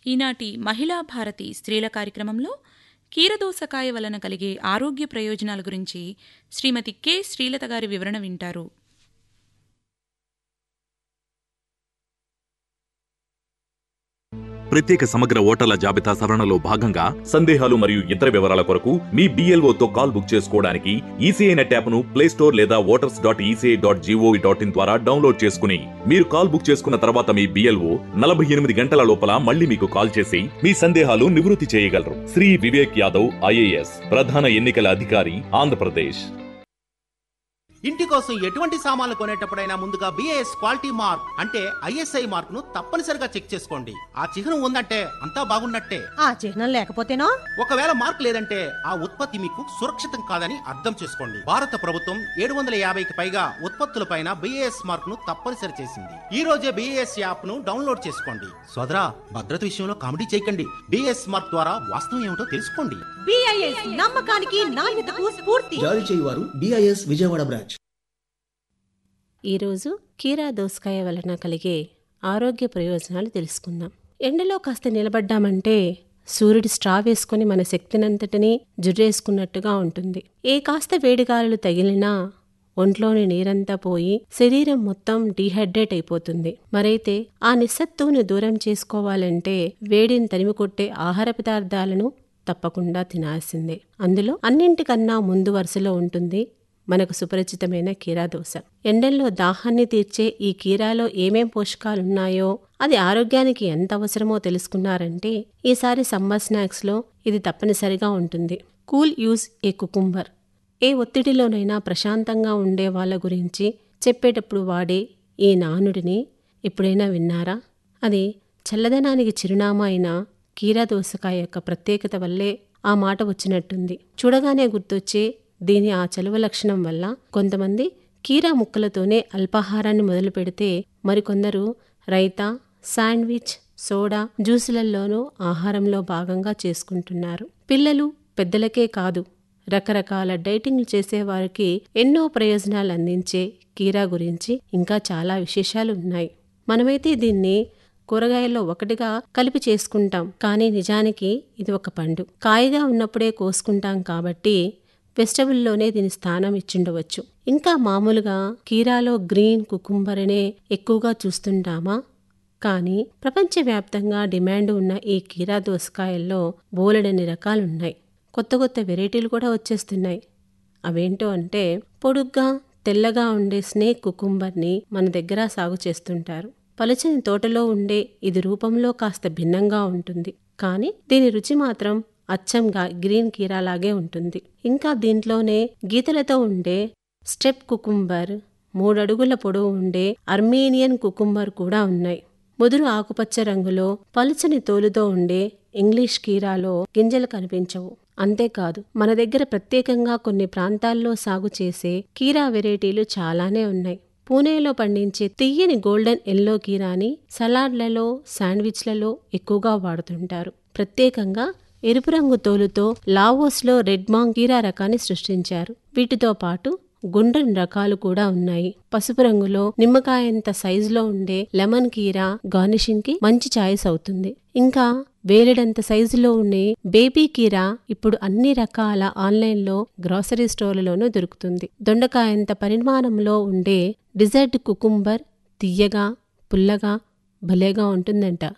ఈనాటి మహిళా భారతి స్త్రీల కార్యక్రమంలో కీరదోసకాయ వలన కలిగే ఆరోగ్య ప్రయోజనాల గురించి శ్రీమతి కె శ్రీలత గారి వివరణ వింటారు ప్రత్యేక సమగ్ర ఓటర్ల జాబితా సవరణలో భాగంగా సందేహాలు మరియు ఇతర వివరాల కొరకు మీ బీఎల్ఓతో కాల్ బుక్ చేసుకోవడానికి ఈసీఐ నెట్ యాప్ను ప్లేస్టోర్ లేదా voters dot ECI dot GOV dot in ద్వారా డౌన్లోడ్ చేసుకుని మీరు కాల్ బుక్ చేసుకున్న తర్వాత మీ బిఎల్ఓ నలభై ఎనిమిది గంటల లోపల మళ్ళీ మీకు కాల్ చేసి మీ సందేహాలు నివృత్తి చేయగలరు శ్రీ వివేక్ యాదవ్ ఐఏఎస్ ప్రధాన ఎన్నికల అధికారి ఆంధ్రప్రదేశ్ ఇంటి కోసం ఎటువంటి సామాన్లు కొనేటప్పుడైనా ముందుగా బిఏఎస్ క్వాలిటీ మార్క్ అంటే ఐఎస్ఐ మార్క్ ను తప్పనిసరిగా చెక్ చేసుకోండి ఆ చిహ్నం ఉందంటే అంతా బాగున్నట్టే ఆ చిహ్నం లేకపోతేనో ఒకవేళ మార్క్ లేదంటే ఆ ఉత్పత్తి మీకు సురక్షితం కాదని అర్థం చేసుకోండి భారత ప్రభుత్వం ఏడు వందల యాభైకి పైగా ఉత్పత్తులపైన బిఏఎస్ మార్క్ ను తప్పనిసరి చేసింది ఈ రోజే బిఏఎస్ యాప్ ను డౌన్లోడ్ చేసుకోండి సోదరా భద్రత విషయంలో కామెడీ చేయకండి బిఏఎస్ మార్క్ ద్వారా వాస్తవం ఏమిటో తెలుసుకోండి బిఐఎస్ నమ్మకానికి నాణ్యతకు స్ఫూర్తి జారీ చేయువారు బిఐఎస్ విజయవాడ బ్రాంచ్ ఈరోజు కీరా దోసకాయ వలన కలిగే ఆరోగ్య ప్రయోజనాలు తెలుసుకుందాం ఎండలో కాస్త నిలబడ్డామంటే సూర్యుడి స్ట్రా వేసుకొని మన శక్తినంతటినీ జుర్రేసుకున్నట్టుగా ఉంటుంది ఏ కాస్త వేడిగాలులు తగిలినా ఒంట్లోని నీరంతా పోయి శరీరం మొత్తం డీహైడ్రేట్ అయిపోతుంది మరైతే ఆ నిస్సత్తువును దూరం చేసుకోవాలంటే వేడిని తరిమికొట్టే ఆహార పదార్థాలను తప్పకుండా తినాల్సిందే అందులో అన్నింటికన్నా ముందు వరుసలో ఉంటుంది మనకు సుపరిచితమైన కీరా దోశ ఎండల్లో దాహాన్ని తీర్చే ఈ కీరాలో ఏమేం పోషకాలున్నాయో అది ఆరోగ్యానికి ఎంత అవసరమో తెలుసుకున్నారంటే ఈసారి సమ్మర్ స్నాక్స్లో ఇది తప్పనిసరిగా ఉంటుంది కూల్ యూజ్ ఏ కుకుంబర్ ఏ ఒత్తిడిలోనైనా ప్రశాంతంగా ఉండే వాళ్ళ గురించి చెప్పేటప్పుడు వాడే ఈ నానుడిని ఎప్పుడైనా విన్నారా అది చల్లదనానికి చిరునామా అయిన కీరా దోసకాయ యొక్క ప్రత్యేకత వల్లే ఆ మాట వచ్చినట్టుంది చూడగానే గుర్తొచ్చే దీని ఆ చలువ లక్షణం వల్ల కొంతమంది కీరా ముక్కలతోనే అల్పాహారాన్ని మొదలు పెడితే మరికొందరు రైతా శాండ్విచ్ సోడా జ్యూసులలోనూ ఆహారంలో భాగంగా చేసుకుంటున్నారు పిల్లలు పెద్దలకే కాదు రకరకాల డైటింగ్లు చేసేవారికి ఎన్నో ప్రయోజనాలు అందించే కీరా గురించి ఇంకా చాలా విశేషాలు ఉన్నాయి మనమైతే దీన్ని కూరగాయల్లో ఒకటిగా కలిపి చేసుకుంటాం కానీ నిజానికి ఇది ఒక పండు కాయగా ఉన్నప్పుడే కోసుకుంటాం కాబట్టి వెజిటబుల్లోనే దీని స్థానం ఇచ్చుండవచ్చు ఇంకా మామూలుగా కీరాలో గ్రీన్ కుకుంబర్ అనే ఎక్కువగా చూస్తుంటామా కానీ ప్రపంచవ్యాప్తంగా డిమాండ్ ఉన్న ఈ కీరా దోసకాయల్లో బోలెడన్ని రకాలున్నాయి కొత్త కొత్త వెరైటీలు కూడా వచ్చేస్తున్నాయి అవేంటో అంటే పొడుగ్గా తెల్లగా ఉండే స్నేక్ కుకుంబర్ని మన దగ్గర సాగు చేస్తుంటారు పలుచని తోటలో ఉండే ఇది రూపంలో కాస్త భిన్నంగా ఉంటుంది కానీ దీని రుచి మాత్రం అచ్చంగా గ్రీన్ కీరాలాగే ఉంటుంది ఇంకా దీంట్లోనే గీతలతో ఉండే స్టెప్ కుకుంబర్ మూడడుగుల పొడవు ఉండే అర్మేనియన్ కుకుంబర్ కూడా ఉన్నాయి ముదురు ఆకుపచ్చ రంగులో పలుచని తోలుతో ఉండే ఇంగ్లీష్ కీరాలో గింజలు కనిపించవు అంతేకాదు మన దగ్గర ప్రత్యేకంగా కొన్ని ప్రాంతాల్లో సాగు చేసే కీరా వెరైటీలు చాలానే ఉన్నాయి పూణేలో పండించే తీయని గోల్డెన్ ఎల్లో కీరాని సలాడ్లలో శాండ్విచ్లలో ఎక్కువగా వాడుతుంటారు ప్రత్యేకంగా ఎరుపు రంగు తోలుతో లావోస్లో రెడ్ మాంగ్ కీరా రకాన్ని సృష్టించారు వీటితో పాటు గుండ్రని రకాలు కూడా ఉన్నాయి పసుపు రంగులో నిమ్మకాయంత సైజులో ఉండే లెమన్ కీరా గార్నిషింగ్ కి మంచి చాయిస్ అవుతుంది ఇంకా వేలెడంత సైజులో ఉండే బేబీ కీరా ఇప్పుడు అన్ని రకాల ఆన్లైన్లో గ్రాసరీ స్టోర్లలోనూ దొరుకుతుంది దొండకాయంత పరిమాణంలో ఉండే డిజర్ట్ కుకుంబర్ తీయగా పుల్లగా భలేగా ఉంటుందంట